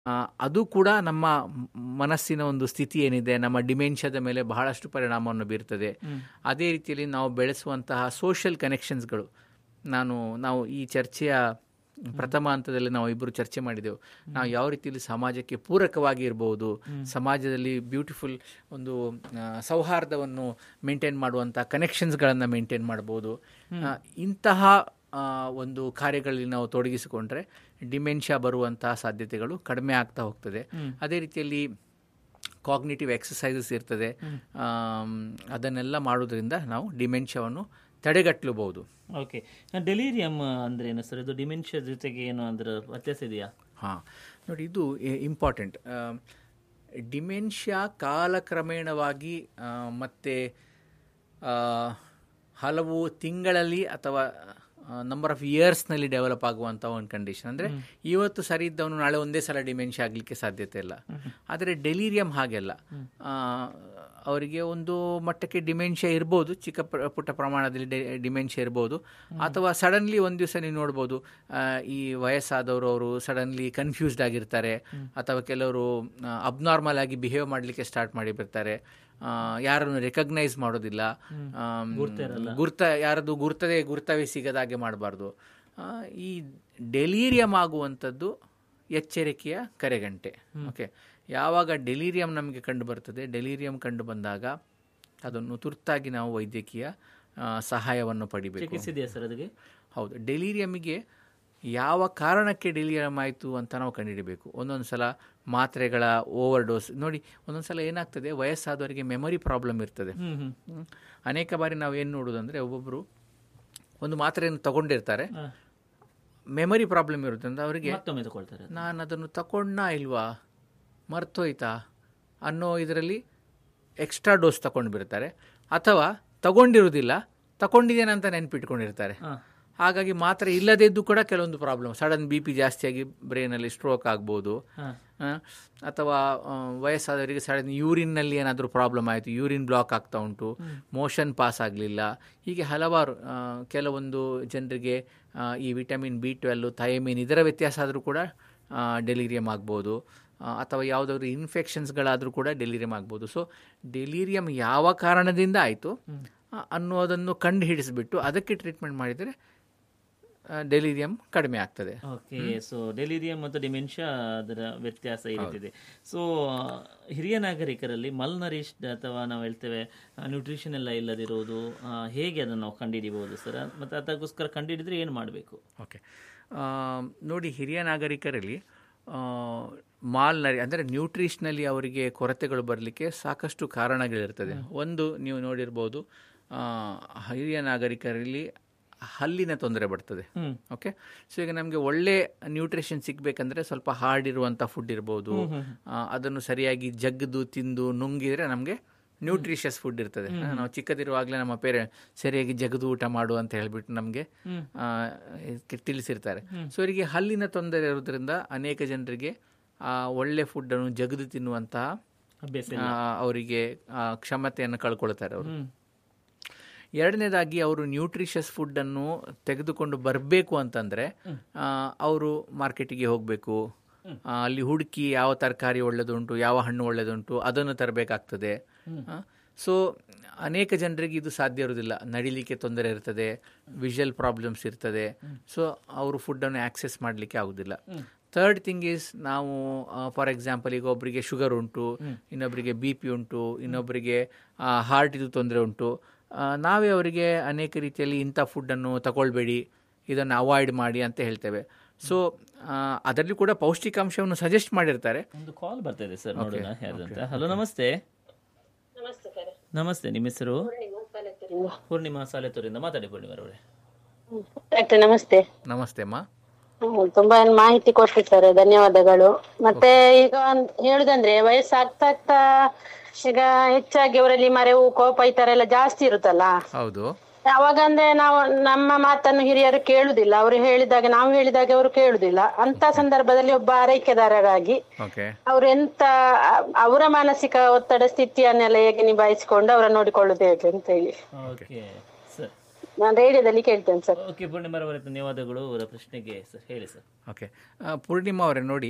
ಆ, ಅದು ಕೂಡ ನಮ್ಮ ಮ್- ಮನಸ್ಸಿನ ಒಂದು ಸ್ಥಿತಿ ಏನಿದೆ ನಮ್ಮ ಡಿಮೆನ್ಷಿಯಾದ ಮೇಲೆ ಬಹಳಷ್ಟು ಪರಿಣಾಮವನ್ನು ಬೀರ್ತದೆ ಅದೇ ರೀತಿಯಲ್ಲಿ ನಾವು ಬೆಳೆಸುವಂತಹ ಸೋಷಿಯಲ್ ಕನೆಕ್ಷನ್ಸ್ಗಳು ನಾನು ನಾವು ಈ ಚರ್ಚೆಯ ಪ್ರಥಮ ಹಂತದಲ್ಲಿ ನಾವು ಇಬ್ಬರು ಚರ್ಚೆ ಮಾಡಿದೆವು ನಾವು ಯಾವ ರೀತಿಯಲ್ಲಿ ಸಮಾಜಕ್ಕೆ ಪೂರಕವಾಗಿ ಇರಬಹುದು ಸಮಾಜದಲ್ಲಿ ಬ್ಯೂಟಿಫುಲ್ ಒಂದು ಆ, ಸೌಹಾರ್ದವನ್ನು ಮೇಂಟೈನ್ ಮಾಡುವಂಥ ಕನೆಕ್ಷನ್ಸ್ಗಳನ್ನು ಮೇಂಟೈನ್ ಮಾಡ್ಬೋದು ಆ, ಇಂತಹ ಆ, ಒಂದು ಕಾರ್ಯಗಳಲ್ಲಿ ನಾವು ತೊಡಗಿಸಿಕೊಂಡ್ರೆ ಡಿಮೆನ್ಷಿಯಾ ಬರುವಂತಹ ಸಾಧ್ಯತೆಗಳು ಕಡಿಮೆ ಆಗ್ತಾ ಹೋಗ್ತದೆ ಅದೇ ರೀತಿಯಲ್ಲಿ ಕಾಗ್ನಿಟಿವ್ ಎಕ್ಸಸೈಸಸ್ ಇರ್ತದೆ ಆಮ್, ಅದನ್ನೆಲ್ಲ ಮಾಡೋದ್ರಿಂದ ನಾವು ಡಿಮೆನ್ಷಿಯಾವನ್ನು ತಡೆಗಟ್ಟಲಬಹುದು ಓಕೆ ಡೆಲೀರಿಯಂ ಅಂದ್ರೆ ಏನು ಸರ್ ಇದು ಡಿಮೆನ್ಷಿಯಾ ಜೊತೆಗೆ ಏನು ಅದರ ವ್ಯತ್ಯಾಸ ಇದೆಯಾ ಹಾಂ ನೋಡಿ ಇದು ಇಂಪಾರ್ಟೆಂಟ್ ಡಿಮೆನ್ಷಿಯಾ ಕಾಲಕ್ರಮೇಣವಾಗಿ ಆ, ಮತ್ತೆ ಆ, ಹಲವು ತಿಂಗಳಲ್ಲಿ ಅಥವಾ ನಂಬರ್ ಆಫ್ ಇಯರ್ಸ್ನಲ್ಲಿ ಡೆವಲಪ್ ಆಗುವಂಥ ಒಂದು ಕಂಡೀಷನ್ ಅಂದರೆ ಇವತ್ತು ಸರಿ ಇದ್ದವನು ನಾಳೆ ಒಂದೇ ಸಲ ಡಿಮೆನ್ಷಿಯಾ ಆಗಲಿಕ್ಕೆ ಸಾಧ್ಯತೆ ಇಲ್ಲ ಆದರೆ ಡೆಲೀರಿಯಂ ಹಾಗೆಲ್ಲ ಆ, ಅವರಿಗೆ ಒಂದು ಮಟ್ಟಕ್ಕೆ ಡಿಮೆನ್ಷಿಯಾ ಇರ್ಬೋದು ಚಿಕ್ಕ ಪ್ರ- ಪುಟ್ಟ ಪ್ರಮಾಣದಲ್ಲಿ ಡಿಮೆನ್ಷಿಯಾ ಇರ್ಬೋದು ಅಥವಾ ಸಡನ್ಲಿ ಒಂದು ದಿವಸ ನೀವು ನೋಡ್ಬೋದು ಆ, ಈ ವಯಸ್ಸಾದವರು ಅವರು ಸಡನ್ಲಿ ಕನ್ಫ್ಯೂಸ್ಡ್ ಆಗಿರ್ತಾರೆ ಅಥವಾ ಕೆಲವರು ಅಬ್ನಾರ್ಮಲ್ ಆಗಿ ಬಿಹೇವ್ ಮಾಡಲಿಕ್ಕೆ ಸ್ಟಾರ್ಟ್ ಮಾಡಿ ಬಿಡ್ತಾರೆ ಆ, ಯಾರನ್ನು ರೆಕಗ್ನೈಸ್ ಮಾಡೋದಿಲ್ಲ ಆಮ್, ಗುರ್ತ ಯಾರದು ಗುರ್ತದೇ ಗುರ್ತವೇ ಸಿಗದ ಹಾಗೆ ಮಾಡಬಾರ್ದು ಈ ಡೆಲೀರಿಯಂ ಆಗುವಂಥದ್ದು ಎಚ್ಚರಿಕೆಯ ಕರೆಗಂಟೆ ಓಕೆ ಯಾವಾಗ ಡೆಲೀರಿಯಂ ನಮಗೆ ಕಂಡು ಬರ್ತದೆ ಡೆಲೀರಿಯಂ ಕಂಡು ಬಂದಾಗ ಅದನ್ನು ತುರ್ತಾಗಿ ನಾವು ವೈದ್ಯಕೀಯ ಆ, ಸಹಾಯವನ್ನು ಪಡಿಬೇಕು ಚಿಕಿತ್ಸೆ ಇದೆಯಾ ಸರ್ ಅದಕ್ಕೆ ಹೌದು ಡೆಲೀರಿಯಮಿಗೆ ಯಾವ ಕಾರಣಕ್ಕೆ ಡೆಲೀರಿಯಂ ಆಯಿತು ಅಂತ ನಾವು ಕಂಡುಹಿಡಬೇಕು ಒಂದೊಂದು ಸಲ ಮಾತ್ರೆಗಳ ಓವರ್ ಡೋಸ್ ನೋಡಿ ಒಂದೊಂದು ಸಲ ಏನಾಗ್ತದೆ ವಯಸ್ಸಾದವರಿಗೆ ಮೆಮೊರಿ ಪ್ರಾಬ್ಲಮ್ ಇರ್ತದೆ ಹ್ಮ್ ಹ್ಮ್ ಹ್ಮ್. ಅನೇಕ ಬಾರಿ ನಾವು ಏನು ನೋಡೋದಂದರೆ ಒಬ್ಬೊಬ್ಬರು ಒಂದು ಮಾತ್ರೆಯನ್ನು ತಗೊಂಡಿರ್ತಾರೆ ಹಾ. ಮೆಮೊರಿ ಪ್ರಾಬ್ಲಮ್ ಇರೋದ್ರಿಂದ ಅವರಿಗೆ ಮತ್ತೊಮ್ಮೆ ತಗೊಳ್ತಾರೆ ನಾನು ಅದನ್ನು ತಗೊಂಡ ಇಲ್ವಾ ಮರ್ತೋಯ್ತಾ ಅನ್ನೋ ಇದರಲ್ಲಿ ಎಕ್ಸ್ಟ್ರಾ ಡೋಸ್ ತಗೊಂಡು ಬಿಡ್ತಾರೆ ಅಥವಾ ತಗೊಂಡಿರೋದಿಲ್ಲ ತಗೊಂಡಿದ್ದೇನೆ ಅಂತ ನೆನ್ಪಿಟ್ಕೊಂಡಿರ್ತಾರೆ ಹಾ. ಹಾಗಾಗಿ ಮಾತ್ರೆ ಇಲ್ಲದಿದ್ದು ಕೂಡ ಕೆಲವೊಂದು ಪ್ರಾಬ್ಲಮ್ ಸಡನ್ ಬಿ ಪಿ ಜಾಸ್ತಿಯಾಗಿ ಬ್ರೈನಲ್ಲಿ ಸ್ಟ್ರೋಕ್ ಆಗ್ಬೋದು ಹಾ. ಆ, ಅಥವಾ ಆ, ವಯಸ್ಸಾದವರಿಗೆ ಸಡನ್ ಯೂರಿನ್ನಲ್ಲಿ ಏನಾದರೂ ಪ್ರಾಬ್ಲಮ್ ಆಯಿತು ಯೂರಿನ್ ಬ್ಲಾಕ್ ಆಗ್ತಾ ಉಂಟು ಮೋಷನ್ ಪಾಸ್ ಆಗಲಿಲ್ಲ ಹೀಗೆ ಹಲವಾರು ಆ, ಕೆಲವೊಂದು ಜನರಿಗೆ ಆ, ಈ ವಿಟಮಿನ್ ಬಿ ಟ್ವೆಲ್ಲು ಥಯಮಿನ್ ಇದರ ವ್ಯತ್ಯಾಸ ಆದರೂ ಕೂಡ ಡೆಲಿರಿಯಂ ಆಗ್ಬೋದು ಆ, ಅಥವಾ ಯಾವುದಾದ್ರು ಇನ್ಫೆಕ್ಷನ್ಸ್ಗಳಾದರೂ ಕೂಡ ಡೆಲಿರಿಯಂ ಆಗ್ಬೋದು ಸೊ ಡೆಲಿರಿಯಂ ಯಾವ ಕಾರಣದಿಂದ ಆಯಿತು ಅನ್ನೋದನ್ನು ಕಂಡು ಹಿಡಿಸ್ಬಿಟ್ಟು ಅದಕ್ಕೆ ಟ್ರೀಟ್ಮೆಂಟ್ ಮಾಡಿದರೆ ಡೆಲಿರಿಯಂ ಕಡಿಮೆ ಆಗ್ತದೆ ಓಕೆ ಸೊ ಡೆಲಿರಿಯಂ ಮತ್ತು ಡಿಮೆನ್ಷಿಯಾ ಅದರ ವ್ಯತ್ಯಾಸ ಈ ರೀತಿ ಇದೆ ಸೊ ಹಿರಿಯ ನಾಗರಿಕರಲ್ಲಿ ಮಲ್ನರಿಶ್ಡ್ ಅಥವಾ ನಾವು ಹೇಳ್ತೇವೆ ನ್ಯೂಟ್ರಿಷನ್ ಎಲ್ಲ ಇಲ್ಲದಿರುವುದು ಆ, ಹೇಗೆ ಅದನ್ನು ನಾವು ಕಂಡುಹಿಡಿಬಹುದು ಸರ್ ಮತ್ತು ಅದಕ್ಕೋಸ್ಕರ ಕಂಡುಹಿಡಿದ್ರೆ ಏನು ಮಾಡಬೇಕು ಓಕೆ ಆ, ನೋಡಿ ಹಿರಿಯ ನಾಗರಿಕರಲ್ಲಿ ಮಾಲ್ ನರಿ ಅಂದರೆ ನ್ಯೂಟ್ರಿಷನಲ್ಲಿ ಅವರಿಗೆ ಕೊರತೆಗಳು ಬರಲಿಕ್ಕೆ ಸಾಕಷ್ಟು ಕಾರಣಗಳಿರ್ತದೆ ಒಂದು ನೀವು ನೋಡಿರ್ಬೋದು ಆ, ಹಿರಿಯ ನಾಗರಿಕರಲ್ಲಿ ಹಲ್ಲಿನ ತೊಂದರೆ ಬರ್ತದೆ ಹ್ಮ್. ಓಕೆ ಸೊ ಈಗ ನಮಗೆ ಒಳ್ಳೆ ನ್ಯೂಟ್ರಿಷನ್ ಸಿಗಬೇಕಂದ್ರೆ ಸ್ವಲ್ಪ ಹಾರ್ಡ್ ಇರುವಂಥ ಫುಡ್ ಇರ್ಬೋದು ಆ, ಅದನ್ನು ಸರಿಯಾಗಿ ಜಗ್ದು ತಿಂದು ನುಂಗಿದ್ರೆ ನಮಗೆ ನ್ಯೂಟ್ರಿಷಿಯಸ್ ಫುಡ್ ಇರ್ತದೆ ನಾವು ಚಿಕ್ಕದಿರುವಾಗಲೇ ನಮ್ಮ ಪೇರೆ ಸರಿಯಾಗಿ ಜಗದು ಊಟ ಮಾಡು ಅಂತ ಹೇಳ್ಬಿಟ್ಟು ನಮಗೆ ತಿಳಿಸಿರ್ತಾರೆ ಸೊ ಇವರಿಗೆ ಹಲ್ಲಿನ ತೊಂದರೆ ಇರೋದ್ರಿಂದ ಅನೇಕ ಜನರಿಗೆ ಆ ಒಳ್ಳೆ ಫುಡ್ಡನ್ನು ಜಗದು ತಿನ್ನುವಂತಹ ಅಭ್ಯಾಸ ಆ, ಅವರಿಗೆ ಆ, ಕ್ಷಮತೆಯನ್ನು ಕಳ್ಕೊಳ್ತಾರೆ ಅವರು ಹ್ಮ್. ಎರಡನೇದಾಗಿ ಅವರು ನ್ಯೂಟ್ರಿಷಸ್ ಫುಡ್ಡನ್ನು ತೆಗೆದುಕೊಂಡು ಬರಬೇಕು ಅಂತಂದರೆ ಅವರು ಮಾರ್ಕೆಟಿಗೆ ಹೋಗಬೇಕು ಅಲ್ಲಿ ಹುಡುಕಿ ಯಾವ ತರಕಾರಿ ಒಳ್ಳೆದುಂಟು ಯಾವ ಹಣ್ಣು ಒಳ್ಳೆದುಂಟು ಅದನ್ನು ತರಬೇಕಾಗ್ತದೆ ಸೊ ಅನೇಕ ಜನರಿಗೆ ಇದು ಸಾಧ್ಯ ಇರೋದಿಲ್ಲ ನಡಿಲಿಕ್ಕೆ ತೊಂದರೆ ಇರ್ತದೆ ವಿಷುವಲ್ ಪ್ರಾಬ್ಲಮ್ಸ್ ಇರ್ತದೆ ಸೊ ಅವರು ಫುಡ್ಡನ್ನು ಆಕ್ಸೆಸ್ ಮಾಡಲಿಕ್ಕೆ ಆಗೋದಿಲ್ಲ ಥರ್ಡ್ ಥಿಂಗ್ ಈಸ್ ನಾವು ಫಾರ್ ಎಕ್ಸಾಂಪಲ್ ಈಗ ಒಬ್ಬರಿಗೆ ಶುಗರ್ ಉಂಟು ಇನ್ನೊಬ್ಬರಿಗೆ ಬಿ ಪಿ ಉಂಟು ಇನ್ನೊಬ್ಬರಿಗೆ ಹಾರ್ಟ್ ಇದು ತೊಂದರೆ ಉಂಟು ಆ, ನಾವೇ ಅವರಿಗೆ ಅನೇಕ ರೀತಿಯಲ್ಲಿ ಇಂಥ ಫುಡ್ಡನ್ನು ತಗೊಳ್ಬೇಡಿ ಇದನ್ನು ಅವಾಯ್ಡ್ ಮಾಡಿ ಅಂತ ಹೇಳ್ತೇವೆ ಸೊ ಅದರಲ್ಲಿ ಕೂಡ ಪೌಷ್ಟಿಕಾಂಶವನ್ನು ಸಜೆಸ್ಟ್ ಮಾಡಿರ್ತಾರೆ ಒಂದು ಕಾಲ್ ಬರ್ತಾ ಇದೆ ಸರ್ ನೋಡೋಣ ಯಾರ್ದಂತ ಹಲೋ ನಮಸ್ತೆ ನಮಸ್ತೆ ನಿಮ್ಮ ಹೆಸರು ಪೂರ್ಣಿಮಾ ಸಾಲೆತೂರಿಂದ ಮಾತಾಡಿ ಪೂರ್ಣಿಮಾರವರೇ ಡಾಕ್ಟರ್ ನಮಸ್ತೆ ನಮಸ್ತೆ ಅಮ್ಮ ಹ್ಮ್, ತುಂಬಾ ಮಾಹಿತಿ ಕೊಟ್ಟಿರ್ತಾರೆ ಧನ್ಯವಾದಗಳು ಮತ್ತೆ ಈಗ ಒಂದ್ ಹೇಳುದಂದ್ರೆ ವಯಸ್ಸಾಗ್ತಾ ಆಗ್ತಾ ಈಗ ಹೆಚ್ಚಾಗಿ ಅವರಲ್ಲಿ ಮರೆವು ಕೋಪ ಈ ತರ ಎಲ್ಲ ಜಾಸ್ತಿ ಇರುತ್ತಲ್ಲ ಹೌದು ಅವಾಗ ಅಂದ್ರೆ ನಾವು ನಮ್ಮ ಮಾತನ್ನು ಹಿರಿಯರು ಕೇಳುದಿಲ್ಲ ಅವರು ಹೇಳಿದಾಗ ನಾವು ಹೇಳಿದಾಗ ಅವರು ಕೇಳುದಿಲ್ಲ ಅಂತ ಸಂದರ್ಭದಲ್ಲಿ ಒಬ್ಬ ಆರೈಕೆದಾರರಾಗಿ ಓಕೆ ಅವರು ಎಂತ ಅ- ಅವರ ಮಾನಸಿಕ ಒತ್ತಡ ಸ್ಥಿತಿಯನ್ನೆಲ್ಲ ಹೇಗೆ ನಿಭಾಯಿಸಿಕೊಂಡು ಅವರ ನೋಡಿಕೊಳ್ಳುದು ಹೇಗೆ ಅಂತ ಹೇಳಿ ಓಕೆ ಸರ್ ನಾನು ರೇಡಿಯೋದಲ್ಲಿ ಕೇಳ್ತೇನೆ ಸರ್ ಓಕೆ ಪೂರ್ಣಿಮಾರವರೇ ಧನ್ಯವಾದಗಳು ಅವರ ಪ್ರಶ್ನೆಗೆ ಸರ್ ಹೇಳಿ ಸರ್ ಓಕೆ ಪೂರ್ಣಿಮಾ ಅವರೇ ನೋಡಿ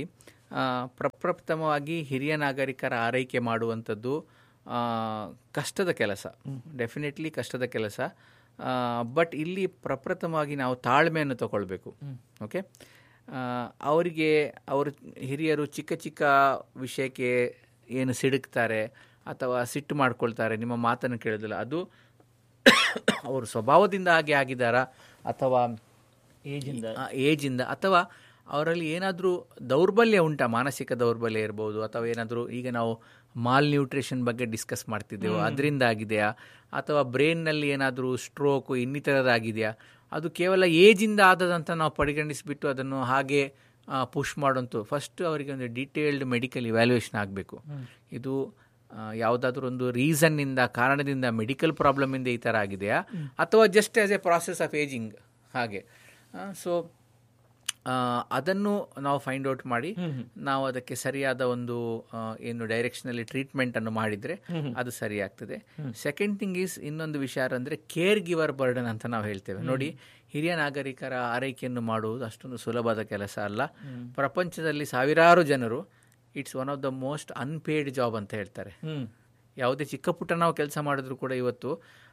ಆ, ಪ್ರಪ್ರಥಮವಾಗಿ ಹಿರಿಯ ನಾಗರಿಕರ ಆರೈಕೆ ಮಾಡುವಂಥದ್ದು ಆ, ಕಷ್ಟದ ಕೆಲಸ ಡೆಫಿನೆಟ್ಲಿ ಕಷ್ಟದ ಕೆಲಸ ಬಟ್ ಇಲ್ಲಿ ಪ್ರಪ್ರಥಮವಾಗಿ ನಾವು ತಾಳ್ಮೆಯನ್ನು ತಗೊಳ್ಬೇಕು ಓಕೆ ಅವರಿಗೆ ಅವರು ಹಿರಿಯರು ಚಿಕ್ಕ ಚಿಕ್ಕ ವಿಷಯಕ್ಕೆ ಏನು ಸಿಡುಕ್ತಾರೆ ಅಥವಾ ಸಿಟ್ಟು ಮಾಡ್ಕೊಳ್ತಾರೆ ನಿಮ್ಮ ಮಾತನ್ನು ಕೇಳೋದಿಲ್ಲ ಅದು ಅವರು ಸ್ವಭಾವದಿಂದ ಹಾಗೆ ಆಗಿದ್ದಾರಾ ಅಥವಾ ಏಜಿಂದ ಆ ಏಜಿಂದ ಅಥವಾ ಅವರಲ್ಲಿ ಏನಾದರೂ ದೌರ್ಬಲ್ಯ ಉಂಟಾ ಮಾನಸಿಕ ದೌರ್ಬಲ್ಯ ಇರ್ಬೋದು ಅಥವಾ ಏನಾದರೂ ಈಗ ನಾವು ಮಾಲ್ ನ್ಯೂಟ್ರಿಷನ್ ಬಗ್ಗೆ ಡಿಸ್ಕಸ್ ಮಾಡ್ತಿದ್ದೇವೆ ಅದರಿಂದ ಆಗಿದೆಯಾ ಅಥವಾ ಬ್ರೈನ್ನಲ್ಲಿ ಏನಾದರೂ ಸ್ಟ್ರೋಕು ಇನ್ನಿತರದಾಗಿದೆಯಾ ಅದು ಕೇವಲ ಏಜಿಂದ ಆದದಂತ ನಾವು ಪರಿಗಣಿಸಿಬಿಟ್ಟು ಅದನ್ನು ಹಾಗೆ ಪುಷ್ ಮಾಡೋಂತು ಫಸ್ಟ್ ಅವರಿಗೆ ಒಂದು ಡೀಟೇಲ್ಡ್ ಮೆಡಿಕಲ್ ಇವ್ಯಾಲ್ಯೂಯೇಷನ್ ಆಗಬೇಕು ಇದು ಯಾವುದಾದ್ರೂ ಒಂದು ರೀಸನ್ನಿಂದ ಕಾರಣದಿಂದ ಮೆಡಿಕಲ್ ಪ್ರಾಬ್ಲಮಿಂದ ಈ ಥರ ಆಗಿದೆಯಾ ಅಥವಾ just as a process of ageing ಹಾಗೆ ಸೊ ಅದನ್ನು ನಾವು ಫೈಂಡ್ ಔಟ್ ಮಾಡಿ ನಾವು ಅದಕ್ಕೆ ಸರಿಯಾದ ಒಂದು ಆ, ಏನು ಡೈರೆಕ್ಷನಲ್ಲಿ ಟ್ರೀಟ್ಮೆಂಟನ್ನು ಮಾಡಿದರೆ ಅದು ಸರಿ ಆಗ್ತದೆ ಸೆಕೆಂಡ್ ಥಿಂಗ್ ಈಸ್ ಇನ್ನೊಂದು ವಿಚಾರ ಅಂದರೆ ಕೇರ್ ಗಿವರ್ ಬರ್ಡನ್ ಅಂತ ನಾವು ಹೇಳ್ತೇವೆ ನೋಡಿ ಹಿರಿಯ ನಾಗರಿಕರ ಆರೈಕೆಯನ್ನು ಮಾಡುವುದು ಅಷ್ಟೊಂದು ಸುಲಭದ ಕೆಲಸ ಅಲ್ಲ ಪ್ರಪಂಚದಲ್ಲಿ ಸಾವಿರಾರು ಜನರು it's one of the most unpaid job ಅಂತ ಹೇಳ್ತಾರೆ ಹ್ಮ್ ಯಾವುದೇ ಚಿಕ್ಕ ಪುಟ್ಟ ನಾವು ಕೆಲಸ ಮಾಡಿದ್ರು ಕೂಡ ಇವತ್ತು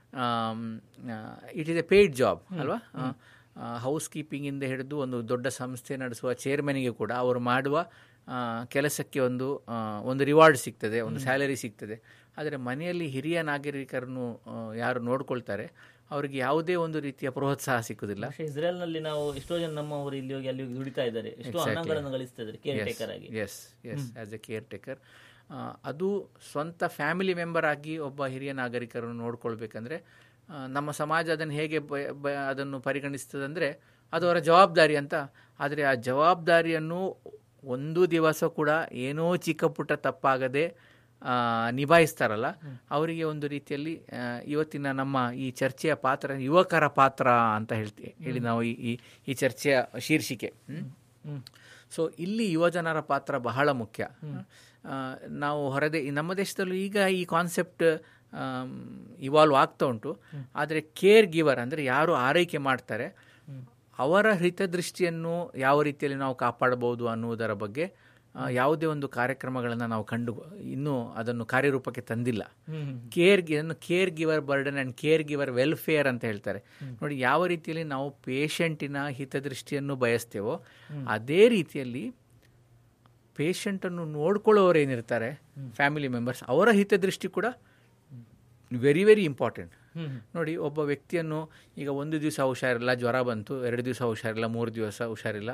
it is a paid job ಅಲ್ವಾ ಹೌಸ್ ಕೀಪಿಂಗಿಂದ ಹಿಡಿದು ಒಂದು ದೊಡ್ಡ ಸಂಸ್ಥೆ ನಡೆಸುವ ಚೇರ್ಮನಿಗೆ ಕೂಡ ಅವರು ಮಾಡುವ ಆ, ಕೆಲಸಕ್ಕೆ ಒಂದು ಆ, ಒಂದು ರಿವಾರ್ಡ್ ಸಿಗ್ತದೆ ಒಂದು ಸ್ಯಾಲರಿ ಸಿಗ್ತದೆ ಆದರೆ ಮನೆಯಲ್ಲಿ ಹಿರಿಯ ನಾಗರಿಕರನ್ನು ಆ, ಯಾರು ನೋಡ್ಕೊಳ್ತಾರೆ ಅವರಿಗೆ ಯಾವುದೇ ಒಂದು ರೀತಿಯ ಪ್ರೋತ್ಸಾಹ ಸಿಕ್ಕುದಿಲ್ಲ പക്ഷെ ಇಸ್ರೇಲ್ ನಲ್ಲಿ ನಾವು ಎಷ್ಟೋ ಜನ ನಮ್ಮವರು ಇಲ್ಲಿ ಹೋಗಿ ಅಲ್ಲಿ ಹೋಗಿ ದುಡಿತಾ ಇದ್ದಾರೆ ಎಷ್ಟೋ ಹಣಗಳನ್ನು ಗಳಿಸ್ತಾ ಇದ್ದಾರೆ ಕೇರ್ ಟೇಕರ್ ಆಗಿ as as as a caretaker ಅದು ಸ್ವಂತ ಫ್ಯಾಮಿಲಿ ಮೆಂಬರ್ ಆಗಿ ಒಬ್ಬ ಹಿರಿಯ ನಾಗರಿಕರನ್ನು ನೋಡ್ಕೊಳ್ಬೇಕಂದ್ರೆ ಆ, ನಮ್ಮ ಸಮಾಜ ಅದನ್ನು ಹೇಗೆ ಬ- ಬ- ಅದನ್ನು ಪರಿಗಣಿಸ್ತದೆ ಅಂದರೆ ಅದು ಅವರ ಜವಾಬ್ದಾರಿ ಅಂತ ಆದರೆ ಆ ಜವಾಬ್ದಾರಿಯನ್ನು ಒಂದು ದಿವಸ ಕೂಡ ಏನೋ ಚಿಕ್ಕ ಪುಟ್ಟ ತಪ್ಪಾಗದೆ ಆ, ನಿಭಾಯಿಸ್ತಾರಲ್ಲ ಅವರಿಗೆ ಒಂದು ರೀತಿಯಲ್ಲಿ ಆ, ಇವತ್ತಿನ ನಮ್ಮ ಈ ಚರ್ಚೆಯ ಪಾತ್ರ ಯುವಕರ ಪಾತ್ರ ಅಂತ ಹೇಳ್ತೀವಿ ಹೇಳಿ ನಾವು ಈ ಈ- ಈ ಚರ್ಚೆಯ ಶೀರ್ಷಿಕೆ ಹ್ಮ್? ಸೊ ಇಲ್ಲಿ ಯುವಜನರ ಪಾತ್ರ ಬಹಳ ಮುಖ್ಯ ಆ, ನಾವು ಹೊರದೆ ನಮ್ಮ ದೇಶದಲ್ಲೂ ಈಗ ಈ ಕಾನ್ಸೆಪ್ಟ್ ಇವಾಲ್ವ್ ಆಗ್ತಾ ಉಂಟು ಆದರೆ ಕೇರ್ ಗಿವರ್ ಅಂದರೆ ಯಾರು ಆರೈಕೆ ಮಾಡ್ತಾರೆ ಅವರ ಹಿತದೃಷ್ಟಿಯನ್ನು ಯಾವ ರೀತಿಯಲ್ಲಿ ನಾವು ಕಾಪಾಡಬಹುದು ಅನ್ನುವುದರ ಬಗ್ಗೆ ಆ, ಯಾವುದೇ ಒಂದು ಕಾರ್ಯಕ್ರಮಗಳನ್ನು ನಾವು ಕಂಡು ಇನ್ನೂ ಅದನ್ನು ಕಾರ್ಯರೂಪಕ್ಕೆ ತಂದಿಲ್ಲ ಕೇರ್ ಇದನ್ನು caregiver burden and caregiver welfare ಅಂತ ಹೇಳ್ತಾರೆ ನೋಡಿ ಯಾವ ರೀತಿಯಲ್ಲಿ ನಾವು ಪೇಷಂಟಿನ ಹಿತದೃಷ್ಟಿಯನ್ನು ಬಯಸ್ತೇವೋ ಅದೇ ರೀತಿಯಲ್ಲಿ ಪೇಷಂಟನ್ನು ನೋಡ್ಕೊಳ್ಳೋರು ಏನಿರ್ತಾರೆ ಫ್ಯಾಮಿಲಿ ಮೆಂಬರ್ಸ್ ಅವರ ಹಿತದೃಷ್ಟಿ ಕೂಡ ವೆರಿ ವೆರಿ ಇಂಪಾರ್ಟೆಂಟ್ ನೋಡಿ ಒಬ್ಬ ವ್ಯಕ್ತಿಯನ್ನು ಈಗ ಒಂದು ದಿವಸ ಹುಷಾರಿಲ್ಲ ಜ್ವರ ಬಂತು ಎರಡು ದಿವಸ ಹುಷಾರಿಲ್ಲ ಮೂರು ದಿವಸ ಹುಷಾರಿಲ್ಲ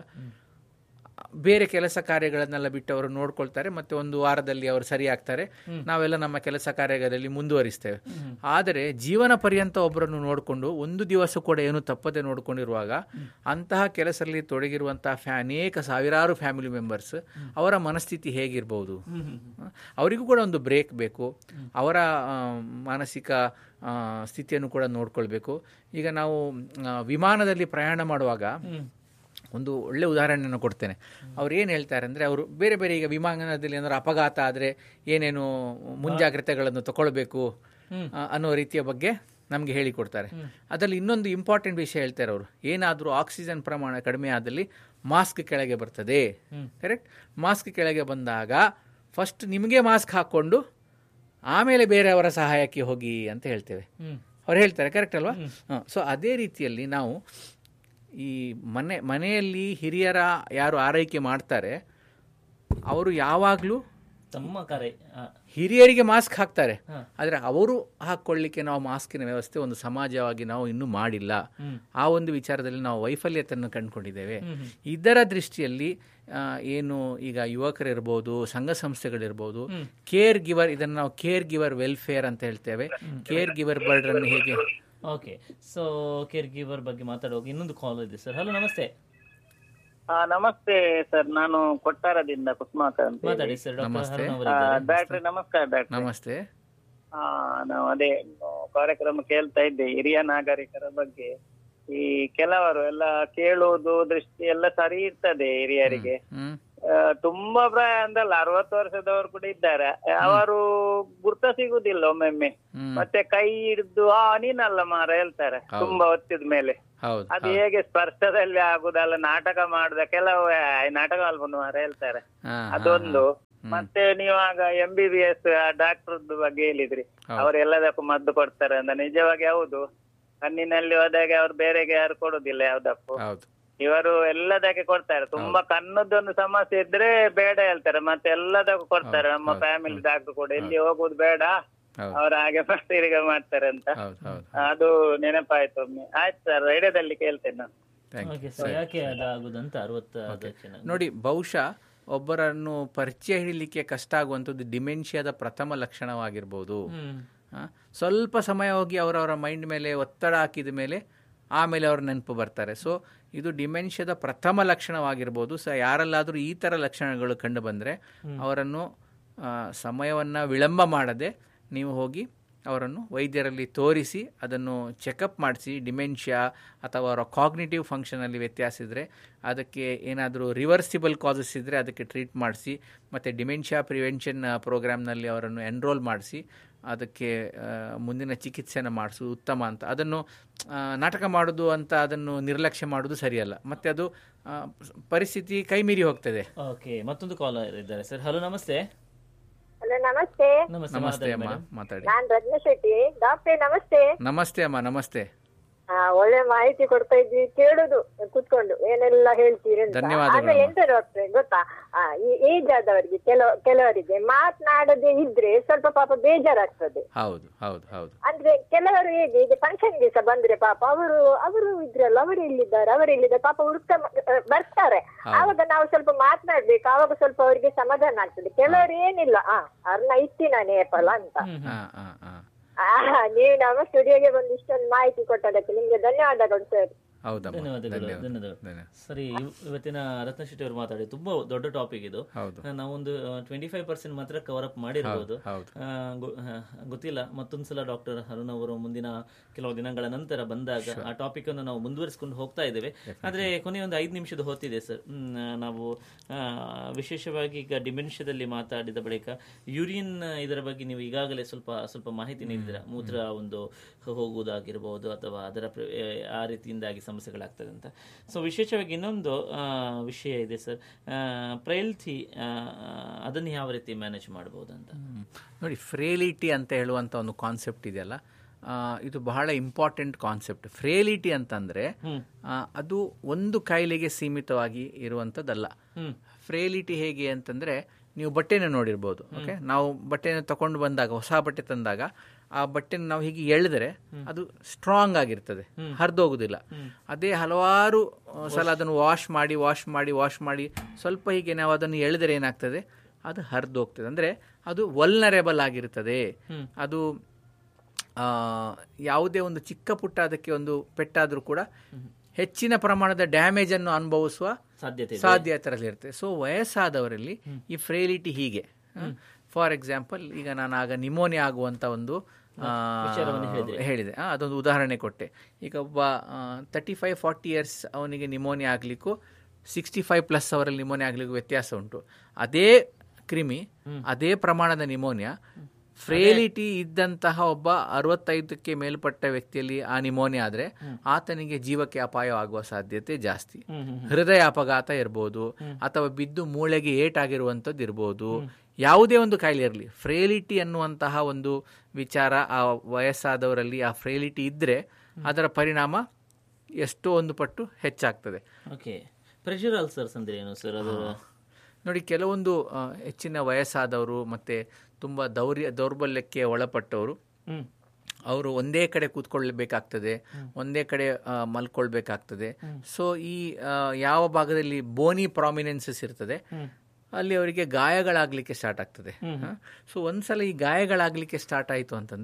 ಬೇರೆ ಕೆಲಸ ಕಾರ್ಯಗಳನ್ನೆಲ್ಲ ಬಿಟ್ಟು ಅವರು ನೋಡ್ಕೊಳ್ತಾರೆ ಮತ್ತೆ ಒಂದು ವಾರದಲ್ಲಿ ಅವರು ಸರಿ ಆಗ್ತಾರೆ ನಾವೆಲ್ಲ ನಮ್ಮ ಕೆಲಸ ಕಾರ್ಯದಲ್ಲಿ ಮುಂದುವರಿಸ್ತೇವೆ ಆದರೆ ಜೀವನ ಪರ್ಯಂತ ಒಬ್ಬರನ್ನು ನೋಡಿಕೊಂಡು ಒಂದು ದಿವಸ ಕೂಡ ಏನು ತಪ್ಪದೆ ನೋಡ್ಕೊಂಡಿರುವಾಗ ಅಂತಹ ಕೆಲಸದಲ್ಲಿ ತೊಡಗಿರುವಂತಹ ಫ್ಯಾ ಅನೇಕ ಸಾವಿರಾರು ಫ್ಯಾಮಿಲಿ ಮೆಂಬರ್ಸ್ ಅವರ ಮನಸ್ಥಿತಿ ಹೇಗಿರ್ಬೋದು ಅವರಿಗೂ ಕೂಡ ಒಂದು ಬ್ರೇಕ್ ಬೇಕು ಅವರ ಆ, ಮಾನಸಿಕ ಆ, ಸ್ಥಿತಿಯನ್ನು ಕೂಡ ನೋಡ್ಕೊಳ್ಬೇಕು ಈಗ ನಾವು ಆ, ವಿಮಾನದಲ್ಲಿ ಪ್ರಯಾಣ ಮಾಡುವಾಗ ಒಂದು ಒಳ್ಳೆ ಉದಾಹರಣೆಯನ್ನು ಕೊಡ್ತೇನೆ ಅವ್ರು ಏನು ಹೇಳ್ತಾರೆ ಅಂದರೆ ಅವರು ಬೇರೆ ಬೇರೆ ಈಗ ವಿಮಾನದಲ್ಲಿ ಏನಾದ್ರು ಅಪಘಾತ ಆದರೆ ಏನೇನು ಮುಂಜಾಗ್ರತೆಗಳನ್ನು ತಗೊಳ್ಬೇಕು ಆ, ಅನ್ನೋ ರೀತಿಯ ಬಗ್ಗೆ ನಮಗೆ ಹೇಳಿಕೊಡ್ತಾರೆ ಅದರಲ್ಲಿ ಇನ್ನೊಂದು ಇಂಪಾರ್ಟೆಂಟ್ ವಿಷಯ ಹೇಳ್ತಾರೆ ಅವರು ಏನಾದರೂ ಆಕ್ಸಿಜನ್ ಪ್ರಮಾಣ ಕಡಿಮೆ ಆದಲ್ಲಿ ಮಾಸ್ಕ್ ಕೆಳಗೆ ಬರ್ತದೆ ಕರೆಕ್ಟ್ ಮಾಸ್ಕ್ ಕೆಳಗೆ ಬಂದಾಗ ಫಸ್ಟ್ ನಿಮಗೆ ಮಾಸ್ಕ್ ಹಾಕ್ಕೊಂಡು ಆಮೇಲೆ ಬೇರೆಯವರ ಸಹಾಯಕ್ಕೆ ಹೋಗಿ ಅಂತ ಹೇಳ್ತೇವೆ ಅವ್ರು ಹೇಳ್ತಾರೆ ಕರೆಕ್ಟ್ ಅಲ್ವಾ ಸೊ ಅದೇ ರೀತಿಯಲ್ಲಿ ನಾವು ಈ ಮನೆ ಮನೆಯಲ್ಲಿ ಹಿರಿಯರ ಯಾರು ಆರೈಕೆ ಮಾಡ್ತಾರೆ ಅವರು ಯಾವಾಗಲೂ ತಮ್ಮ ಕರೆ ಆ, ಹಿರಿಯರಿಗೆ ಮಾಸ್ಕ್ ಹಾಕ್ತಾರೆ ಆದರೆ ಅವರು ಹಾಕ್ಕೊಳ್ಳಿಕ್ಕೆ ನಾವು ಮಾಸ್ಕಿನ ವ್ಯವಸ್ಥೆ ಒಂದು ಸಮಾಜವಾಗಿ ನಾವು ಇನ್ನೂ ಮಾಡಿಲ್ಲ ಆ ಒಂದು ವಿಚಾರದಲ್ಲಿ ನಾವು ವೈಫಲ್ಯತೆಯನ್ನು ಕಂಡುಕೊಂಡಿದ್ದೇವೆ ಇದರ ದೃಷ್ಟಿಯಲ್ಲಿ ಆ, ಏನು ಈಗ ಯುವಕರಿರ್ಬೋದು ಸಂಘ ಸಂಸ್ಥೆಗಳಿರ್ಬೋದು ಕೇರ್ ಗಿವರ್ ಇದನ್ನು ನಾವು ಕೇರ್ ಗಿವರ್ ವೆಲ್ಫೇರ್ ಅಂತ ಹೇಳ್ತೇವೆ ಕೇರ್ ಗಿವರ್ ಬರ್ಡ್ರನ್ನು ಹೇಗೆ ಓಕೆ ಸೊ ಕೇರ್ ಗಿವರ್ ಬಗ್ಗೆ ಮಾತಾಡುವಾಗ ಇನ್ನೊಂದು ಕಾಲ್ ಇದೆ ಸರ್ ಹಲೋ ನಮಸ್ತೆ ಹಾ ನಮಸ್ತೆ ಸರ್ ನಾನು ಕೊಟ್ಟಾರದಿಂದ ಕುಸುಮಾಕರ್ ಅಂತ ಹೇಳಿ. ಮಾತಾಡಿ ಸರ್ ಡಾಕ್ಟರ್ ನಮಸ್ತೆ. ಹರುಣ್ ಆ, ಅವರಿದ್ದಾರೆ ಡಾಕ್ಟ್ರೆ ನಮಸ್ಕಾರ ಡಾಕ್ಟ್ರೆ ನಮಸ್ತೆ ಆ, ನಾವು ಅದೇ ಆ, ಕಾರ್ಯಕ್ರಮ ಕೇಳ್ತಾ ಇದ್ದೆ ಹಿರಿಯ ನಾಗರಿಕರ ಬಗ್ಗೆ ಈ ಕೆಲವರು ಎಲ್ಲ ಕೇಳುವುದು ದೃಷ್ಟಿ ಎಲ್ಲ ಸರಿ ಇರ್ತದೆ ಹಿರಿಯರಿಗೆ ಹ್ಮ್ ಆ, ತುಂಬಾ ಪ್ರಾಯ ಅಂದಲ್ಲ ಅರವತ್ತು ವರ್ಷದವರು ಕೂಡ ಇದ್ದಾರೆ ಅವರು ಗುರ್ತ ಸಿಗುದಿಲ್ಲ ಒಮ್ಮೊಮ್ಮೆ ಹ್ಮ್ ಮತ್ತೆ ಕೈ ಹಿಡಿದು ಆ ನೀನಲ್ಲ ಮಾರ ಹೇಳ್ತಾರೆ ಹೌದು. ತುಂಬಾ ಹೊತ್ತಿದ ಮೇಲೆ ಹೌದು ಅದು ಹೇಗೆ ಸ್ಪರ್ಶದಲ್ಲಿ ಆಗುದಲ್ಲ ನಾಟಕ ಮಾಡುದ ಕೆಲವು ಏ, ನಾಟಕ ಅಲ್ಬನ್ ಮಾರ ಹೇಳ್ತಾರೆ ಹಾ, ಹಾ, ಅದೊಂದು ಹ್ಮ್. ಮತ್ತೆ ನೀವಾಗ M B B S doctor ಬಗ್ಗೆ ಹೇಳಿದ್ರಿ ಹೌದು. ಅವ್ರು ಎಲ್ಲದಕ್ಕೂ ಮದ್ದು ಕೊಡ್ತಾರೆ ಅಂತ ನಿಜವಾಗಿ ಹೌದು ಕಣ್ಣಿನಲ್ಲಿ ಹೋದಾಗ ಅವ್ರು ಬೇರೆಗೆ ಯಾರು ಕೊಡುದಿಲ್ಲ ಯಾವ್ದಕ್ಕೂ ಹೌದು ಇವರು ಎಲ್ಲದಕ್ಕೆ ಕೊಡ್ತಾರೆ ತುಂಬಾ ಕಣ್ಣದೊಂದು ಸಮಸ್ಯೆ ಇದ್ರೆ ಬೇಡ ಹೇಳ್ತಾರೆ ಮತ್ತೆ ಎಲ್ಲದಕ್ಕೂ ಕೊಡ್ತಾರೆ ನಮ್ಮ ಹೌದು, ಫ್ಯಾಮಿಲಿ ಡಾಕ್ಟರ್ ಕೂಡ ಎಲ್ಲಿ ಹೋಗುದು ಬೇಡ ಹೌದು ಅವ್ರು ಹಾಗೆ ತಿರುಗ ಮಾಡ್ತಾರೆ ಅಂತ ಹೌದು ಹೌದು ಅದು ನೆನಪಾಯ್ತು ಒಮ್ಮೆ ಆಯ್ತು ಸರ್ ರೇಡಿಯೋದಲ್ಲಿ ಕೇಳ್ತೇನೆ ನಾನು ಥ್ಯಾಂಕ್ ಯು ಓಕೆ ಸರ್ ಯಾಕೆ ಅದಾಗುದಂತ ಅರವತ್ತ ದಕ್ಷಿಣ ನೋಡಿ ಬಹುಶಃ ಒಬ್ಬರನ್ನು ಪರಿಚಯ ಹಿಡಿಲಿಕ್ಕೆ ಕಷ್ಟ ಆಗುವಂಥದ್ದು ಡಿಮೆನ್ಷಿಯಾದ ಪ್ರಥಮ ಲಕ್ಷಣವಾಗಿರ್ಬೋದು ಹ್ಮ್ ಆ, ಸ್ವಲ್ಪ ಸಮಯ ಹೋಗಿ ಅವರವರ ಮೈಂಡ್ ಮೇಲೆ ಒತ್ತಡ ಹಾಕಿದ ಮೇಲೆ ಆಮೇಲೆ ಅವ್ರ ನೆನಪು ಬರ್ತಾರೆ ಸೊ ಇದು ಡಿಮೆನ್ಷಿಯಾದ ಪ್ರಥಮ ಲಕ್ಷಣವಾಗಿರ್ಬೋದು ಸೊ ಯಾರಲ್ಲಾದರೂ ಈ ಥರ ಲಕ್ಷಣಗಳು ಕಂಡು ಬಂದರೆ ಅವರನ್ನು ಸಮಯವನ್ನು ವಿಳಂಬ ಮಾಡದೆ ನೀವು ಹೋಗಿ ಅವರನ್ನು ವೈದ್ಯರಲ್ಲಿ ತೋರಿಸಿ ಅದನ್ನು ಚೆಕಪ್ ಮಾಡಿಸಿ ಡಿಮೆನ್ಷಿಯಾ ಅಥವಾ ಅವರ ಕಾಗ್ನಿಟಿವ್ ಫಂಕ್ಷನಲ್ಲಿ ವ್ಯತ್ಯಾಸ ಇದ್ದರೆ ಅದಕ್ಕೆ ಏನಾದರೂ ರಿವರ್ಸಿಬಲ್ ಕಾಸಸ್ ಇದ್ದರೆ ಅದಕ್ಕೆ ಟ್ರೀಟ್ ಮಾಡಿಸಿ ಮತ್ತು ಡಿಮೆನ್ಷಿಯಾ ಪ್ರಿವೆನ್ಷನ್ ಪ್ರೋಗ್ರಾಮ್ನಲ್ಲಿ ಅವರನ್ನು ಎನ್ರೋಲ್ ಮಾಡಿಸಿ ಅದಕ್ಕೆ ಆ, ಮುಂದಿನ ಚಿಕಿತ್ಸೆನ ಮಾಡಿಸೋದು ಉತ್ತಮ ಅಂತ ಅದನ್ನು ಆ, ನಾಟಕ ಮಾಡೋದು ಅಂತ ಅದನ್ನು ನಿರ್ಲಕ್ಷ್ಯ ಮಾಡೋದು ಸರಿಯಲ್ಲ ಮತ್ತು ಅದು ಆ, ಪರಿಸ್ಥಿತಿ ಕೈಮೀರಿ ಹೋಗ್ತದೆ ಓಕೆ ಮತ್ತೊಂದು ಕಾಲರ್ ಇದ್ದಾರೆ ಸರ್ ಹಲೋ ನಮಸ್ತೆ ಹಲೋ ನಮಸ್ತೆ ನಮಸ್ತೆ ನಮಸ್ತೆ ಮಾತಾಡಿ ಅಮ್ಮ ಮೇಡಮ್ ಮಾತಾಡಿ ನಾನ್ ರತ್ನ ಶೆಟ್ಟಿ ಡಾಕ್ಟ್ರೆ ನಮಸ್ತೆ ನಮಸ್ತೆ ಅಮ್ಮ ನಮಸ್ತೆ ಆ, ಒಳ್ಳೆ ಮಾಹಿತಿ ಕೊಡ್ತಾ ಇದ್ವಿ ಕೇಳುದು ಕುತ್ಕೊಂಡು ಏನೆಲ್ಲ ಹೇಳ್ತೀರಿ ಅಂತ ಧನ್ಯವಾದಗಳು ಆಮೇಲೆ ಎಂತ ಡಾಕ್ಟ್ರೆ ಗೊತ್ತಾ ಆ, ಈ ಏಜ್ ಆದವರಿಗೆ ಕೆಲವು ಕೆಲವರಿಗೆ ಮಾತನಾಡದೆ ಇದ್ರೆ ಸ್ವಲ್ಪ ಪಾಪ ಬೇಜಾರಾಗ್ತದೆ ಹೌದು ಹೌದು ಹೌದು ಅಂದ್ರೆ ಕೆಲವರು ಹೇಗೆ ಈಗ ಫಂಕ್ಷನ್ ದಿವಸ ಬಂದ್ರೆ ಪಾಪ ಅವರು ಅವರು ಇದ್ರಲ್ಲ ಅವರು ಇಲ್ಲಿದ್ದಾರೆ ಅವರು ಇಲ್ಲಿದ್ದಾರೆ ಪಾಪ ಹುಡುಕ್ತಾ ಮ- ಆ, ಬರ್ತಾರೆ ಆವಾಗ ನಾವು ಸ್ವಲ್ಪ ಮಾತನಾಡ್ಬೇಕು ಆವಾಗ ಸ್ವಲ್ಪ ಅವರಿಗೆ ಸಮಾಧಾನ ಆಗ್ತದೆ ಕೆಲವರು ಏನಿಲ್ಲ ಆ ಅರ್ನ ಇಟ್ಟಿನ ನೇಪಾಳ ಅಂತ ಹಾಂ ಹಾಂ ಹಾಂ ಆ, ನೀವು ನಮ್ಮ ಸ್ಟುಡಿಯೋಗೆ ಬಂದು ಇಷ್ಟೊಂದು ಮಾಹಿತಿ ಕೊಟ್ಟದಕ್ಕೆ ನಿಮ್ಗೆ ಧನ್ಯವಾದಗಳು ಸರ್ ಹೌದಮ್ಮ ಧನ್ಯವಾದಗಳು ಧನ್ಯವಾದ ಧನ್ಯವಾದಗಳು ಧನ್ಯವಾದ ಸರಿ ಇವ್- ಇವತ್ತಿನ ರತ್ನ ಶೆಟ್ಟಿ ಅವರು ಮಾತಾಡಿ ತುಂಬಾ ದೊಡ್ಡ ಟಾಪಿಕ್ ಇದು ಹೌದು ಆ, ನಾವೊಂದು ಟ್ವೆಂಟಿ ಫೈವ್ ಪರ್ಸೆಂಟ್ ಮಾತ್ರ ಕವರ್ ಅಪ್ ಮಾಡಿರ್ಬೋದು ಹೌದು ಆ, ಗೊ- ಆ, ಗೊತ್ತಿಲ್ಲ ಮತ್ತೊಂದ್ಸಲ ಡಾಕ್ಟರ್ ಅರುಣ್ ಅವರು ಮುಂದಿನ ಕೆಲವು ದಿನಗಳ ನಂತರ ಬಂದಾಗ ಆ ಟಾಪಿಕ್ ಅನ್ನು ನಾವು ಮುಂದುವರಿಸಿಕೊಂಡು ಹೋಗ್ತಾ ಇದ್ದೇವೆ ಆದ್ರೆ ಕೊನೆಯ ಒಂದು ಐದು ನಿಮಿಷದ ಹೊತ್ತಿದೆ ಸರ್ ಹ್ಮ್, ನಾವು ಆ, ವಿಶೇಷವಾಗಿ ಈಗ ಡಿಮೆನ್ಷಿಯಾದಲ್ಲಿ ಮಾತಾಡಿದ ಬಳಿಕ ಯೂರಿನ್ ಇದರ ಬಗ್ಗೆ ನೀವು ಈಗಾಗಲೇ ಸ್ವಲ್ಪ ಸ್ವಲ್ಪ ಮಾಹಿತಿ ನೀಡಿದಿರ ಮೂತ್ರ ಒಂದು ಹೋಗುವುದಾಗಿರ್ಬೋದು ಅಥವಾ ಅದರ ಪ್ರ- ಆ ರೀತಿಯಿಂದಾಗಿ ಸಮಸ್ಯೆಗಳಾಗ್ತದೆ ಅಂತ ಸೊ ವಿಶೇಷವಾಗಿ ಇನ್ನೊಂದು ಆ, ವಿಷಯ ಇದೆ ಸರ್ ಪ್ರೈಲ್ಥಿ ಅದನ್ನು ಯಾವ ರೀತಿ ಮ್ಯಾನೇಜ್ ಮಾಡ್ಬೋದು ಅಂತ ಹ್ಮ್. ನೋಡಿ ಫ್ರೇಲಿಟಿ ಅಂತ ಹೇಳುವಂಥ ಒಂದು ಕಾನ್ಸೆಪ್ಟ್ ಇದೆಯಲ್ಲ ಆ, ಇದು ಬಹಳ ಇಂಪಾರ್ಟೆಂಟ್ ಕಾನ್ಸೆಪ್ಟ್ ಫ್ರೇಲಿಟಿ ಅಂತಂದರೆ ಅದು ಒಂದು ಕಾಯಿಲೆಗೆ ಸೀಮಿತವಾಗಿ ಇರುವಂಥದ್ದಲ್ಲ ಫ್ರೇಲಿಟಿ ಹೇಗೆ ಅಂತಂದರೆ ನೀವು ಬಟ್ಟೆನ ನೋಡಿರ್ಬೋದು ಓಕೆ ನಾವು ಬಟ್ಟೆನ ತಗೊಂಡು ಬಂದಾಗ ಹೊಸ ಬಟ್ಟೆ ತಂದಾಗ ಆ ಬಟ್ಟೆನ ನಾವು ಹೀಗೆ ಎಳೆದ್ರೆ ಅದು ಸ್ಟ್ರಾಂಗ್ ಆಗಿರ್ತದೆ ಹರಿದೋಗುದಿಲ್ಲ ಅದೇ ಹಲವಾರು ಆ, ಸಲ ಅದನ್ನು ವಾಶ್ ಮಾಡಿ ವಾಶ್ ಮಾಡಿ ವಾಶ್ ಮಾಡಿ ಸ್ವಲ್ಪ ಹೀಗೆ ನಾವು ಅದನ್ನು ಎಳೆದರೆ ಏನಾಗ್ತದೆ ಅದು ಹರಿದೋಗ್ತದೆ ಅಂದರೆ ಅದು ವಲ್ನರೇಬಲ್ ಆಗಿರ್ತದೆ ಅದು ಆ, ಯಾವುದೇ ಒಂದು ಚಿಕ್ಕ ಪುಟ್ಟ ಅದಕ್ಕೆ ಒಂದು ಪೆಟ್ಟಾದರೂ ಕೂಡ ಹೆಚ್ಚಿನ ಪ್ರಮಾಣದ ಡ್ಯಾಮೇಜನ್ನು ಅನುಭವಿಸುವ ಸಾಧ್ಯತೆ ಇದೆ. ಸಾಧ್ಯತೆಯಲ್ಲಿ ಇರುತ್ತೆ ಸೊ ವಯಸ್ಸಾದವರಲ್ಲಿ ಈ ಫ್ರೇಲಿಟಿ ಹೀಗೆ ಫಾರ್ ಎಕ್ಸಾಂಪಲ್ ಈಗ ನಾನು ಆಗ ನಿಮೋನಿಯಾ ಆಗುವಂತ ಒಂದು ಆ, ಹೇಳಿದೆ ಆ, ಅದೊಂದು ಉದಾಹರಣೆ ಕೊಟ್ಟೆ ಈಗ ಒಬ್ಬ ತರ್ಟಿ ಫೈವ್ ಫಾರ್ಟಿ ಇಯರ್ಸ್ ಅವನಿಗೆ ನಿಮೋನಿಯಾ ಆಗಲಿಕ್ಕೂ ಸಿಕ್ಸ್ಟಿ ಫೈವ್ ಪ್ಲಸ್ ಅವರಲ್ಲಿ ನಿಮೋನಿಯಾ ಆಗಲಿಕ್ಕೂ ವ್ಯತ್ಯಾಸ ಉಂಟು ಅದೇ ಕ್ರಿಮಿ ಅದೇ ಪ್ರಮಾಣದ ನಿಮೋನಿಯಾ ಫ್ರೇಲಿಟಿ ಇದ್ದಂತಹ ಒಬ್ಬ ಅರವತ್ತೈದಕ್ಕೆ ಮೇಲ್ಪಟ್ಟ ವ್ಯಕ್ತಿಯಲ್ಲಿ ಆ ನಿಮೋನಿಯಾ ಆದರೆ ಆತನಿಗೆ ಜೀವಕ್ಕೆ ಅಪಾಯವಾಗುವ ಸಾಧ್ಯತೆ ಜಾಸ್ತಿ ಹೃದಯ ಅಪಘಾತ ಇರ್ಬೋದು ಅಥವಾ ಬಿದ್ದು ಮೂಳೆಗೆ ಏಟಾಗಿರುವಂಥದ್ದು ಇರ್ಬೋದು ಯಾವುದೇ ಒಂದು ಕಾಯಿಲೆ ಇರಲಿ ಫ್ರೇಲಿಟಿ ಅನ್ನುವಂತಹ ಒಂದು ವಿಚಾರ ಆ ವಯಸ್ಸಾದವರಲ್ಲಿ ಆ ಫ್ರೇಲಿಟಿ ಇದ್ದರೆ ಅದರ ಪರಿಣಾಮ ಎಷ್ಟೋ ಒಂದು ಪಟ್ಟು ಹೆಚ್ಚಾಗ್ತದೆ ಓಕೆ ಪ್ರೆಷರ್ ಅಲ್ಸರ್ಸ್ ಅಂದ್ರೆ ಏನು ಸರ್ ಅದು ನೋಡಿ ಕೆಲವೊಂದು ಆ, ಹೆಚ್ಚಿನ ವಯಸ್ಸಾದವರು ಮತ್ತು ತುಂಬ ದೌರ್ಯ ದೌರ್ಬಲ್ಯಕ್ಕೆ ಒಳಪಟ್ಟವರು ಹ್ಮ್ ಅವರು ಒಂದೇ ಕಡೆ ಕೂತ್ಕೊಳ್ಬೇಕಾಗ್ತದೆ ಒಂದೇ ಕಡೆ ಆ, ಮಲ್ಕೊಳ್ಬೇಕಾಗ್ತದೆ ಸೊ ಈ ಆ, ಯಾವ ಭಾಗದಲ್ಲಿ ಬೋನಿ ಪ್ರಾಮಿನೆನ್ಸಸ್ ಇರ್ತದೆ ಅಲ್ಲಿ ಅವರಿಗೆ ಗಾಯಗಳಾಗಲಿಕ್ಕೆ ಸ್ಟಾರ್ಟ್ ಆಗ್ತದೆ ಸೊ ಒಂದ್ಸಲ ಈ ಗಾಯಗಳಾಗಲಿಕ್ಕೆ ಸ್ಟಾರ್ಟ್ ಆಯಿತು ಅಂತಂದರೆ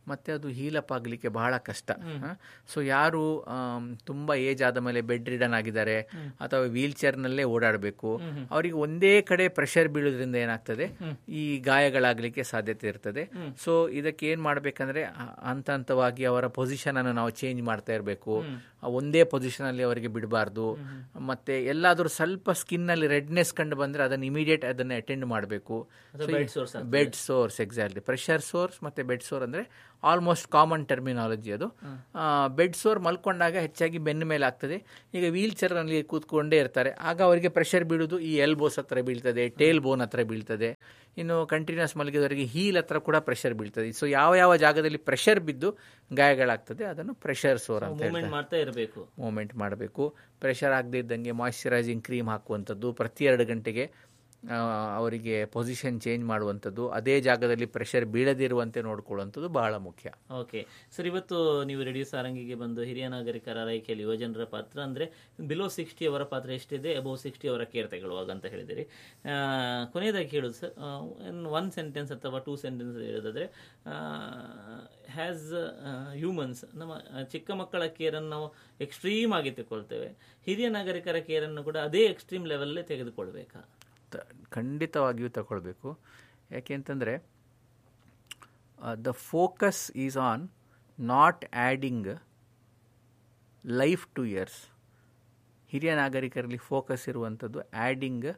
ಮತ್ತು ಅದು ಹೀಲಪ್ ಆಗಲಿಕ್ಕೆ ಬಹಳ ಕಷ್ಟ ಸೊ ಯಾರು ಆಮ್, ತುಂಬ ಏಜ್ ಆದ ಮೇಲೆ ಬೆಡ್ ರಿಡನ್ ಆಗಿದ್ದಾರೆ ಅಥವಾ ವೀಲ್ ಚೇರ್ನಲ್ಲೇ ಓಡಾಡಬೇಕು ಅವರಿಗೆ ಒಂದೇ ಕಡೆ ಪ್ರೆಷರ್ ಬೀಳೋದ್ರಿಂದ ಏನಾಗ್ತದೆ ಈ ಗಾಯಗಳಾಗಲಿಕ್ಕೆ ಸಾಧ್ಯತೆ ಇರ್ತದೆ ಸೊ ಇದಕ್ಕೆ ಏನು ಮಾಡಬೇಕಂದ್ರೆ ಹಂತ ಹಂತವಾಗಿ ಅವರ ಪೊಸಿಷನ್ ಅನ್ನು ನಾವು ಚೇಂಜ್ ಮಾಡ್ತಾ ಇರಬೇಕು ಒಂದೇ ಪೊಸಿಷನ್ ಅಲ್ಲಿ ಅವರಿಗೆ ಬಿಡಬಾರ್ದು ಮತ್ತೆ ಎಲ್ಲಾದರೂ ಸ್ವಲ್ಪ ಸ್ಕಿನ್ ಅಲ್ಲಿ ರೆಡ್ನೆಸ್ ಕಂಡು ಬಂದ್ರೆ ಅದನ್ನು ಇಮಿಡಿಯೇಟ್ ಅದನ್ನು ಅಟೆಂಡ್ ಮಾಡಬೇಕು bed sores bed sores exactly pressure sores ಮತ್ತೆ ಬೆಡ್ ಸೋರ್ ಅಂದ್ರೆ ಆಲ್ಮೋಸ್ಟ್ ಕಾಮನ್ ಟರ್ಮಿನಾಲಜಿ ಅದು ಬೆಡ್ ಸೋರ್ ಮಲ್ಕೊಂಡಾಗ ಹೆಚ್ಚಾಗಿ ಬೆನ್ನ ಮೇಲೆ ಆಗ್ತದೆ ಈಗ ವೀಲ್ ಚೇರ್ನಲ್ಲಿ ಕೂತ್ಕೊಂಡೇ ಇರ್ತಾರೆ ಆಗ ಅವರಿಗೆ ಪ್ರೆಷರ್ ಬೀಳುದು ಈ ಎಲ್ಬೋಸ್ ಹತ್ರ ಬೀಳ್ತದೆ ಟೇಲ್ ಬೋನ್ ಹತ್ರ ಬೀಳ್ತದೆ ಇನ್ನು ಕಂಟಿನ್ಯೂಸ್ ಮಲಗಿದವರಿಗೆ ಹೀಲ್ ಹತ್ರ ಕೂಡ ಪ್ರೆಷರ್ ಬೀಳ್ತದೆ ಸೊ ಯಾವ ಯಾವ ಜಾಗದಲ್ಲಿ ಪ್ರೆಷರ್ ಬಿದ್ದು ಗಾಯಗಳಾಗ್ತದೆ ಅದನ್ನು ಪ್ರೆಷರ್ ಸೋರ್ ಅಂತ ಹೇಳ್ತಾರೆ ಮೂವ್ಮೆಂಟ್ ಮಾಡ್ತಾ ಇರಬೇಕು ಮೂಮೆಂಟ್ ಮಾಡಬೇಕು ಪ್ರೆಷರ್ ಆಗದೇ ಇದ್ದಂಗೆ ಮಾಯ್ಶ್ಚರೈಸಿಂಗ್ ಕ್ರೀಮ್ ಹಾಕುವಂಥದ್ದು ಪ್ರತಿ ಎರಡು ಗಂಟೆಗೆ ಆ, ಅವರಿಗೆ ಪೊಸಿಷನ್ ಚೇಂಜ್ ಮಾಡುವಂಥದ್ದು ಅದೇ ಜಾಗದಲ್ಲಿ ಪ್ರೆಷರ್ ಬೀಳದಿರುವಂತೆ ನೋಡ್ಕೊಳ್ಳುವಂಥದ್ದು ಬಹಳ ಮುಖ್ಯ ಓಕೆ ಸರ್ ಇವತ್ತು ನೀವು ರೇಡಿಯೋ ಸಾರಂಗಿಗೆ ಬಂದು ಹಿರಿಯ ನಾಗರಿಕರ ಆರೈಕೆಯಲ್ಲಿ ಯುವಜನರ ಪಾತ್ರ ಅಂದ್ರೆ ಬಿಲೋ ಸಿಕ್ಸ್ಟಿ ಅವರ ಪಾತ್ರ ಎಷ್ಟಿದೆ ಅಬೌವ್ ಸಿಕ್ಸ್ಟಿ ಅವರ ಕೇರ್ ತಗೊಳ್ಳುವಾಗ ಅಂತ ಹೇಳಿದಿರಿ ಆ, ಕೊನೆಯದಾಗಿ ಹೇಳೋದು ಸರ್ ಒನ್ ಸೆಂಟೆನ್ಸ್ ಅಥವಾ ಟೂ ಸೆಂಟೆನ್ಸ್ ಹೇಳೋದಾದ್ರೆ ಹ್ಯಾಸ್ ಹ್ಯೂಮನ್ಸ್ ನಮ್ಮ ಆ, ಚಿಕ್ಕ ಮಕ್ಕಳ ಕೇರನ್ನು ನಾವು ಎಕ್ಸ್ಟ್ರೀಮ್ ಆಗಿ ತಗೊಳ್ತೇವೆ ಹಿರಿಯ ನಾಗರಿಕರ ಕೇರನ್ನು ಕೂಡ ಅದೇ ಎಕ್ಸ್ಟ್ರೀಮ್ ಲೆವೆಲ್ಲೇ ತೆಗೆದುಕೊಳ್ಬೇಕಾ ತ- ಖಂಡಿತವಾಗಿಯೂ ತಗೊಳ್ಬೇಕು ಯಾಕೆ ಅಂತಂದರೆ the focus is on not adding life to years ಹಿರಿಯ ನಾಗರಿಕರಲ್ಲಿ ಫೋಕಸ್ ಇರುವಂಥದ್ದು ಆ್ಯಡಿಂಗ್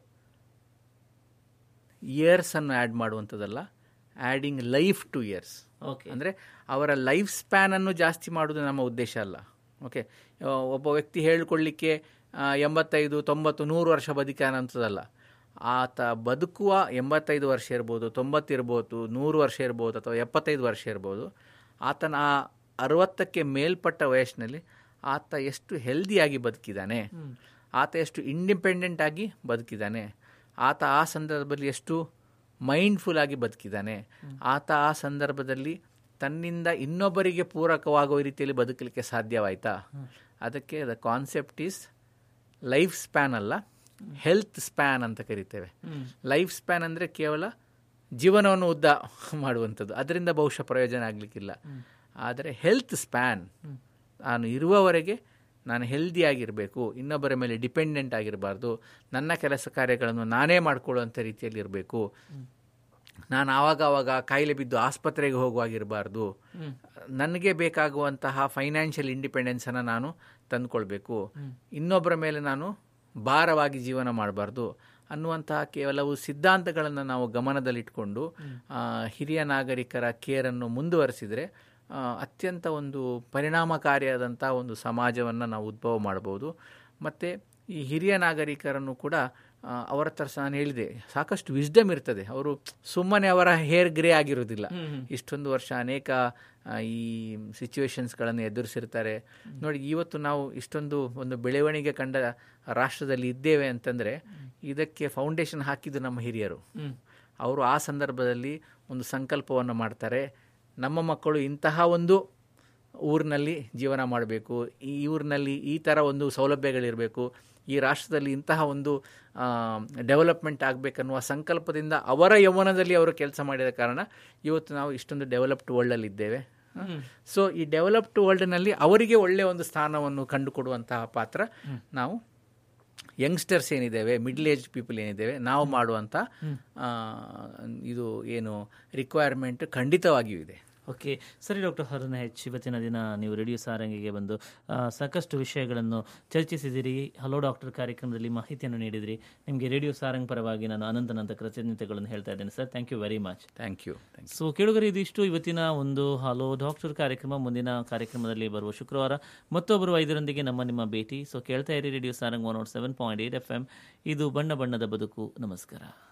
ಇಯರ್ಸನ್ನು ಆ್ಯಡ್ ಮಾಡುವಂಥದ್ದಲ್ಲ adding life to years okay ಅಂದರೆ ಅವರ ಲೈಫ್ ಸ್ಪ್ಯಾನನ್ನು ಜಾಸ್ತಿ ಮಾಡೋದು ನಮ್ಮ ಉದ್ದೇಶ ಅಲ್ಲ ಓಕೆ ಒಬ್ಬ ವ್ಯಕ್ತಿ ಹೇಳಿಕೊಳ್ಳಿಕ್ಕೆ ಆ, ಎಂಬತ್ತೈದು ತೊಂಬತ್ತು ನೂರು ವರ್ಷ ಬದುಕಾನಂಥದ್ದಲ್ಲ ಆತ ಬದುಕುವ ಎಂಬತ್ತೈದು ವರ್ಷ ಇರ್ಬೋದು ತೊಂಬತ್ತಿರ್ಬೋದು ನೂರು ವರ್ಷ ಇರ್ಬೋದು ಅಥವಾ ಎಪ್ಪತ್ತೈದು ವರ್ಷ ಇರ್ಬೋದು ಆತನ ಆ ಅರವತ್ತಕ್ಕೆ ಮೇಲ್ಪಟ್ಟ ವಯಸ್ಸಿನಲ್ಲಿ ಆತ ಎಷ್ಟು ಹೆಲ್ದಿಯಾಗಿ ಬದುಕಿದ್ದಾನೆ ಆತ ಎಷ್ಟು ಇಂಡಿಪೆಂಡೆಂಟ್ ಆಗಿ ಬದುಕಿದ್ದಾನೆ ಆತ ಆ ಸಂದರ್ಭದಲ್ಲಿ ಎಷ್ಟು ಮೈಂಡ್ಫುಲ್ ಆಗಿ ಬದುಕಿದ್ದಾನೆ ಆತ ಆ ಸಂದರ್ಭದಲ್ಲಿ ತನ್ನಿಂದ ಇನ್ನೊಬ್ಬರಿಗೆ ಪೂರಕವಾಗುವ ರೀತಿಯಲ್ಲಿ ಬದುಕಲಿಕ್ಕೆ ಸಾಧ್ಯವಾಯ್ತಾ ಅದಕ್ಕೆ the concept is life span ಅಲ್ಲ ಹೆಲ್ತ್ ಸ್ಪ್ಯಾನ್ ಅಂತ ಕರಿತೇವೆ ಲೈಫ್ ಸ್ಪ್ಯಾನ್ ಅಂದರೆ ಕೇವಲ ಜೀವನವನ್ನು ಉದ್ದ ಮಾಡುವಂಥದ್ದು ಅದರಿಂದ ಬಹುಶಃ ಪ್ರಯೋಜನ ಆಗಲಿಕ್ಕಿಲ್ಲ ಆದರೆ ಹೆಲ್ತ್ ಸ್ಪ್ಯಾನ್ ನಾನು ಇರುವವರೆಗೆ ನಾನು ಹೆಲ್ದಿಯಾಗಿರಬೇಕು ಇನ್ನೊಬ್ಬರ ಮೇಲೆ ಡಿಪೆಂಡೆಂಟ್ ಆಗಿರಬಾರ್ದು ನನ್ನ ಕೆಲಸ ಕಾರ್ಯಗಳನ್ನು ನಾನೇ ಮಾಡ್ಕೊಳ್ಳುವಂಥ ರೀತಿಯಲ್ಲಿ ಇರಬೇಕು ನಾನು ಆವಾಗ ಆವಾಗ ಕಾಯಿಲೆ ಬಿದ್ದು ಆಸ್ಪತ್ರೆಗೆ ಹೋಗುವಾಗಿರಬಾರ್ದು ನನಗೆ ಬೇಕಾಗುವಂತಹ ಫೈನಾನ್ಷಿಯಲ್ ಇಂಡಿಪೆಂಡೆನ್ಸನ್ನು ನಾನು ತಂದುಕೊಳ್ಬೇಕು ಇನ್ನೊಬ್ಬರ ಮೇಲೆ ನಾನು ಭಾರವಾಗಿ ಜೀವನ ಮಾಡಬಾರ್ದು ಅನ್ನುವಂತಹ ಕೆಲವು ಸಿದ್ಧಾಂತಗಳನ್ನು ನಾವು ಗಮನದಲ್ಲಿಟ್ಕೊಂಡು ಆ, ಹಿರಿಯ ನಾಗರಿಕರ ಕೇರನ್ನು ಮುಂದುವರಿಸಿದರೆ ಆ, ಅತ್ಯಂತ ಒಂದು ಪರಿಣಾಮಕಾರಿಯಾದಂಥ ಒಂದು ಸಮಾಜವನ್ನು ನಾವು ಉದ್ಭವ ಮಾಡ್ಬೋದು ಮತ್ತು ಈ ಹಿರಿಯ ನಾಗರಿಕರನ್ನು ಕೂಡ ಆ, ಅವರ ಹತ್ರ ಸಹ ನಾನು ಹೇಳಿದೆ ಸಾಕಷ್ಟು ವಿಸ್ಡಮ್ ಇರ್ತದೆ ಅವರು ಸುಮ್ಮನೆ ಅವರ ಹೇರ್ ಗ್ರೇ ಆಗಿರೋದಿಲ್ಲ ಇಷ್ಟೊಂದು ವರ್ಷ ಅನೇಕ ಆ, ಈ ಸಿಚುವೇಶನ್ಸ್ಗಳನ್ನು ಎದುರಿಸಿರ್ತಾರೆ ನೋಡಿ ಇವತ್ತು ನಾವು ಇಷ್ಟೊಂದು ಒಂದು ಬೆಳವಣಿಗೆ ಕಂಡ ರಾಷ್ಟ್ರದಲ್ಲಿ ಇದ್ದೇವೆ ಅಂತಂದರೆ ಇದಕ್ಕೆ ಫೌಂಡೇಶನ್ ಹಾಕಿದ್ದು ನಮ್ಮ ಹಿರಿಯರು ಅವರು ಆ ಸಂದರ್ಭದಲ್ಲಿ ಒಂದು ಸಂಕಲ್ಪವನ್ನು ಮಾಡ್ತಾರೆ ನಮ್ಮ ಮಕ್ಕಳು ಇಂತಹ ಒಂದು ಊರಿನಲ್ಲಿ ಜೀವನ ಮಾಡಬೇಕು ಈ ಊರಿನಲ್ಲಿ ಈ ಥರ ಒಂದು ಸೌಲಭ್ಯಗಳಿರಬೇಕು ಈ ರಾಷ್ಟ್ರದಲ್ಲಿ ಇಂತಹ ಒಂದು ಡೆವಲಪ್ಮೆಂಟ್ ಆಗಬೇಕನ್ನುವ ಸಂಕಲ್ಪದಿಂದ ಅವರ ಯೌವನದಲ್ಲಿ ಅವರು ಕೆಲಸ ಮಾಡಿದ ಕಾರಣ ಇವತ್ತು ನಾವು ಇಷ್ಟೊಂದು ಡೆವಲಪ್ಡ್ ವರ್ಲ್ಡಲ್ಲಿ ಇದ್ದೇವೆ ಸೊ ಈ ಡೆವಲಪ್ಡ್ ವರ್ಲ್ಡ್ನಲ್ಲಿ ಅವರಿಗೆ ಒಳ್ಳೆಯ ಒಂದು ಸ್ಥಾನವನ್ನು ಕಂಡುಕೊಡುವಂತಹ ಪಾತ್ರ ನಾವು ಯಂಗ್ಸ್ಟರ್ಸ್ ಏನಿದ್ದೇವೆ ಮಿಡ್ಲ್ ಏಜ್ ಪೀಪಲ್ ಏನಿದ್ದೇವೆ ನಾವು ಮಾಡುವಂಥ ಆ, ಇದು ಏನು ರಿಕ್ವೈರ್ಮೆಂಟ್ ಖಂಡಿತವಾಗಿಯೂ ಇದೆ ಓಕೆ ಸರಿ ಡಾಕ್ಟರ್ ಹರನ ಹೆಚ್ ಇವತ್ತಿನ ದಿನ ನೀವು ರೇಡಿಯೋ ಸಾರಂಗಿಗೆ ಬಂದು ಆ, ಸಾಕಷ್ಟು ವಿಷಯಗಳನ್ನು ಚರ್ಚಿಸಿದಿರಿ ಹಲೋ ಡಾಕ್ಟರ್ ಕಾರ್ಯಕ್ರಮದಲ್ಲಿ ಮಾಹಿತಿಯನ್ನು ನೀಡಿದಿರಿ ನಿಮಗೆ ರೇಡಿಯೋ ಸಾರಂಗ್ ಪರವಾಗಿ ನಾನು ಅನಂತನಂತ ಕೃತಜ್ಞತೆಗಳನ್ನು ಹೇಳ್ತಾ ಇದ್ದೇನೆ sir thank you very much thank you thank so ಕೇಳುಗರೆ ಇದಿಷ್ಟು ಇವತ್ತಿನ ಒಂದು ಹಲೋ ಡಾಕ್ಟರ್ ಕಾರ್ಯಕ್ರಮ ಮುಂದಿನ ಕಾರ್ಯಕ್ರಮದಲ್ಲಿ ಬರುವ ಶುಕ್ರವಾರ ಮತ್ತೊಬ್ಬರು ವೈದ್ಯರೊಂದಿಗೆ ನಮ್ಮ ನಿಮ್ಮ ಭೇಟಿ ಸೊ ಕೇಳ್ತಾ ಇರಿ radio Sarang one nought seven point eight F M ಇದು ಬಣ್ಣ ಬಣ್ಣದ ಬದುಕು ನಮಸ್ಕಾರ